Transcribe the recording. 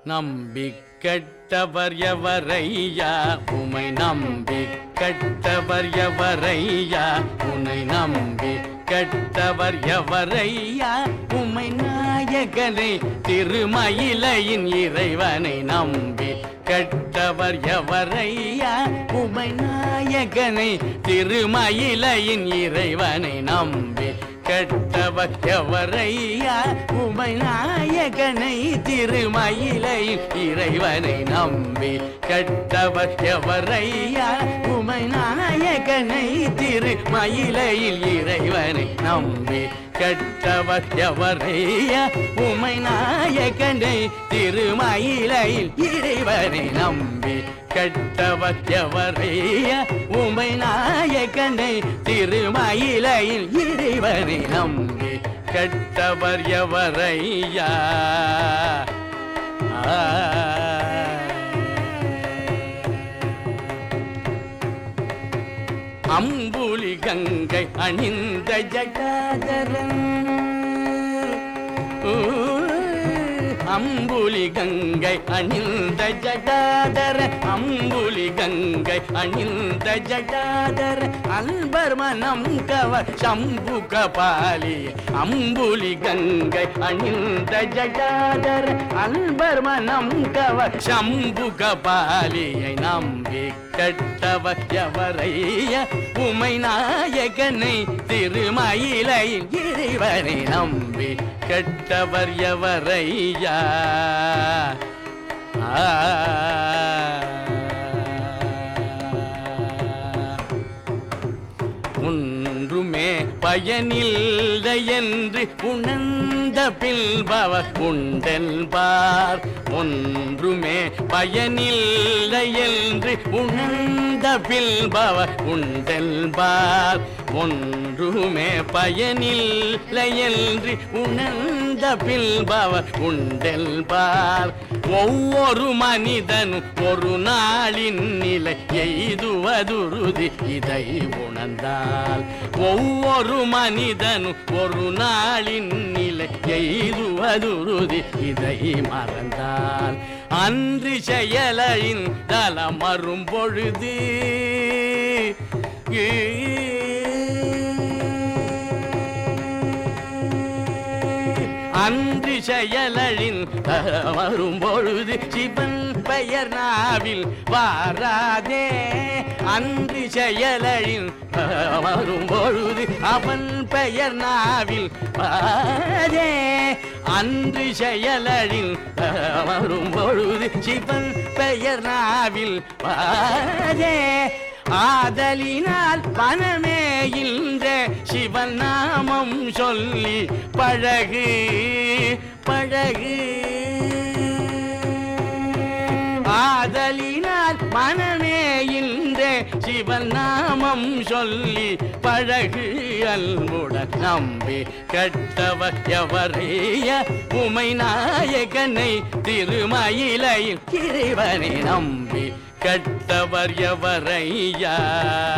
நம்பி கெட்டவர் எவரையா உமை நம்பி கெட்டவர் எவரையா உன்னை நம்பி கெட்டவர் எவரையா உமை நாயகனை திருமயிலையின் இறைவனை நம்பி கெட்டவர் எவரையா உமை நாயகனை திருமயிலையின் இறைவனை நம்பி கெட்டவர் எவரையா உமை நாயகனை திருமயிலையின் இறைவனை நம்பி கெட்டவர் எவரையா உமை நாயகனை திருமயிலையில் இறைவனை நம்பி கெட்டவர் எவரையா உமை நாயகனை திருமயிலையில் இறைவனை நம்பி கெட்டவர் எவரையா உமை நாயகனை திருமயிலையில் இறைவனை நம்பி கெட்டவர் எவரையா அம்புலி கங்கை அணிந்த ஜடாதரன் ஊ, அம்புலி கங்கை அணிந்த ஜடாதர அம்புலி கங்கை அணிந்த ஜடாதர அன்பர் மனம் கவர் சம்பு கபாலி அம்புலி கங்கை அணிந்த ஜடாதர அன்பர் மனம் கவர் சம்பு கபாலியை நம்பி கெட்டவர் எவரைய உமை நாயகனை திருமயிலையில் இறைவனை நம்பி கெட்டவர் எவரையா ஆ. ஒன்றுமே பயனில்லை என்று உணர்ந்த பில்பவர் உண்டென்பார் ஒன்றுமே பயனில்லை என்று உணர்ந்த பில்பவர் உண்டென்பார் ஒன்றுமே பயனில்லை என்று உணர்ந்த பில்பவர் உண்டென்பார் ஒவ்வொரு மனிதனும் ஒரு நாளின் நிலை எய்துவதுருதி இதை உணர்ந்தால் ஒவ்வொரு மனிதனும் ஒரு நாளின் நிலை எய்துவதுருதி இதை மறந்தால் அன்று செயலின் தலம் மறும் பொழுது அன்று செயலின் வரும் பொழுது சிவன் பெயர் நாவில் வாராதே அன்று செயலின் வரும் பொழுது அவன் பெயர் நாவில் வாரே அன்று செயலின் வரும் பொழுது சிவன் பெயர் நாவில் வாரே ஆதலினால் மனமே இன்ற சிவன் நாமம் சொல்லி பழகு பழகு ஆதலினால் மனமே இன்ற சிவன் நாமம் சொல்லி பழகு அன்புடன் நம்பி கட்டவர் எவரைய உமை நாயகனை திருமயிலையில் இறைவனை நம்பி கட்டவர் எவரையா